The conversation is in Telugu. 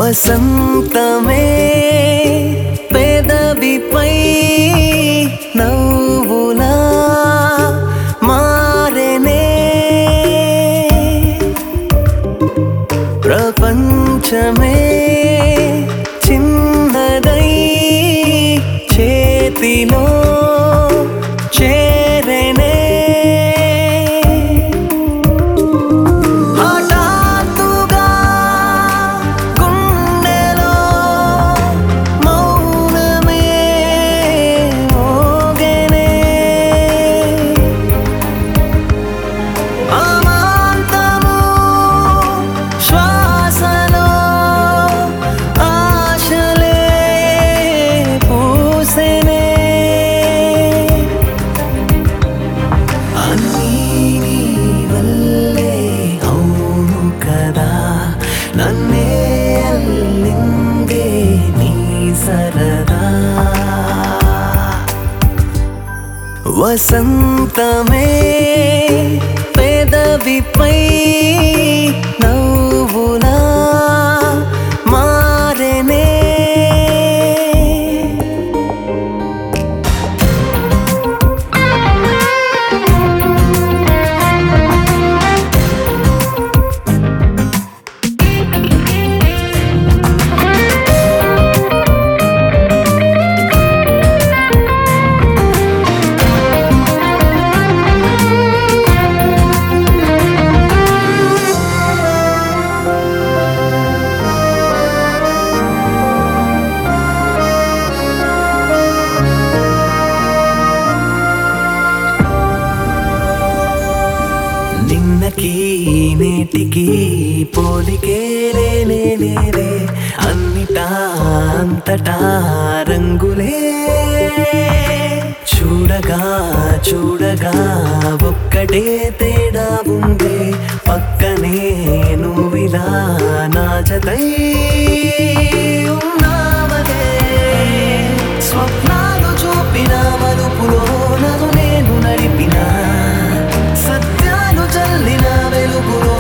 వసంతమే పెదవిపై నవ్వులా మారెనే ప్రపంచమే చిన్నదై చేతిలో చేరనే హఠాత్తుగా గుండెలో మౌనమే మోగెనే అమాంతము శ్వాసలో ఆశలే పూసెనే అన్నీ నీ వల్లే అవును కదా నన్నే అల్లిందే నీ సరదా వసంతమే పెదవిపై నవ్వులా మారెనే నిన్నకి నేటికి పోలికే లేనే లేదే అన్నిటా అంతటా రంగులే చూడగా చూడగా ఒక్కటే తేడా ఉందే పక్కనే నువ్విలా నా జతై ఉన్నావదే స్వప్నాలు చూపిన మలుపులో నన్ను నేను నడిపిన సత్యాలు చల్లిన వెలుగులో